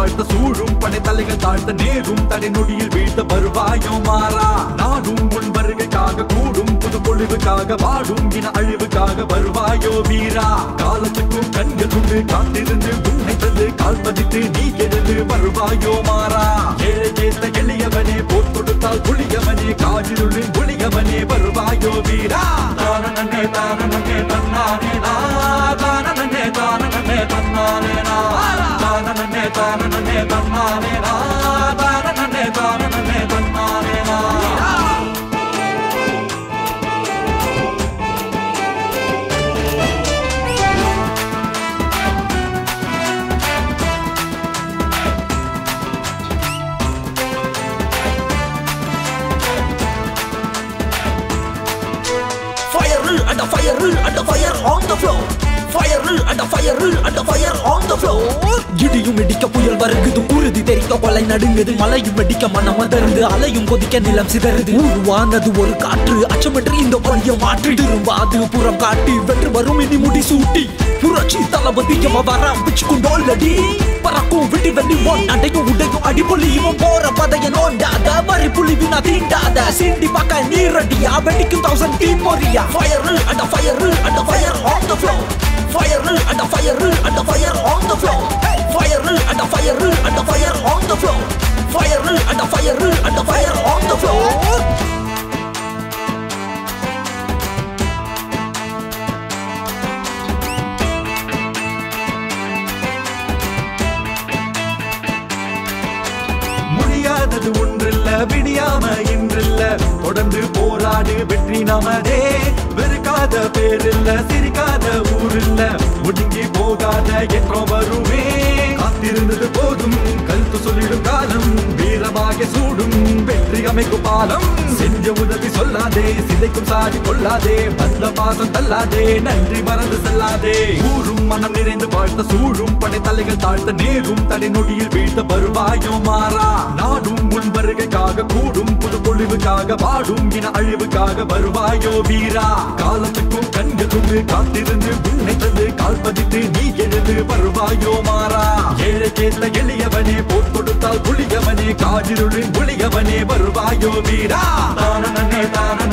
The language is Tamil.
வாழ்த்த சூழும் படை தலைகள் தாழ்த்த நேரும் தடை நொடியில் வீழ்த்த வருவாயோ மாறா நாடும் உன் வருகைக்காக கூடும் புது பொழிவுக்காக வாடும் இன அழிவுக்காக வருவாயோ வீரா காலத்துக்கும் கண்கள் கொண்டு காத்திருந்து உன்னை தந்து கால் பதித்து நீ எழுந்து வருவாயோ மாறா ஏழை கேட்ட எளியவனே போர் கொடுத்தால் புளியவனே காதிருளின் புளியவனே வருவாயோ வீரா தான நன்னே தான நன்னே தன்னானே நா தான நன்னே தான நன்னே தன்னானே நா தான நன்னே தான நன்னே தன்னானே நா தான நன்னே தான நன்னே தன்னானே நா Fire and a fire and a fire on the floor. Fire and a fire and a fire on the floor. இடியும் இடிக்க புயல் வருகுது உறுதி தெரிக்க கொலை நடுங்குது மலையும் வெடிக்க மனம் அதருது அலையும் கொதிக்க நிலம் சிதறுது உருவானது ஒரு காற்று அச்சமற்று இந்த ஒளிய மாற்றி திரும்பாது புறம் காட்டி வென்று வரும் இனி முடி சூட்டி புரட்சி தளபதியம் வராம் பிச்சு கொண்டோல்லடி பறக்கும் விடி வெள்ளி ஒன் அடையும் உடையும் அடிபொலி இவன் போற பதைய நோண்டாத வரி புலி வினா தீண்டாத சிண்டி பக்க நீரடியா வெடிக்கும் தௌசண்ட் தீ பொரியா fire and fire and fire on the floor fire and fire and fire on the floor fire and fire and fire on the floor fire and fire and fire on the floor முடியாதது ஒன்றில்ல விடியாம இன்றில்ல தொடர்ந்து போராடு வெற்றி நமதே வெறுக்காத பேரில்ல சிரிக்காத ஊரில்ல ஒடுங்கி போகாத ஏற்றம் வருமே காத்திருந்தது போதும் கருத்து சொல்லிடும் காலம் வீரமாக சூடும் வெற்றி அமைக்கும் பாலம் செஞ்ச உதவி சொல்லாதே சிதைக்கும் சாடி கொள்ளாதே வந்த பாசம் தள்ளாதே நன்றி மறந்து செல்லாதே ஊரும் மனம் நிறைந்து வாழ்த்த சூழும் படை தலைகள் தாழ்த்த நேரும் தடை நொடியில் வீழ்த்த வருவாயோ மாறா நாடும் உன் வருகைக்காக கூடும் புது பொழிவுக்காக வாடும் இன அழிவுக்காக வருவாயோ வீரா காலத்துக்கும் கண்கள் கொண்டு காத்திருந்து உன்னை தந்து கால் பதித்து நீ எழுந்து வருவாயோ மாறா ஏழை கேட்ட எளியவனே போர் கொடுத்தால் புளியவனே காதிருளின் புளியவனே வருவாயோ வீரா தான நன்னே தான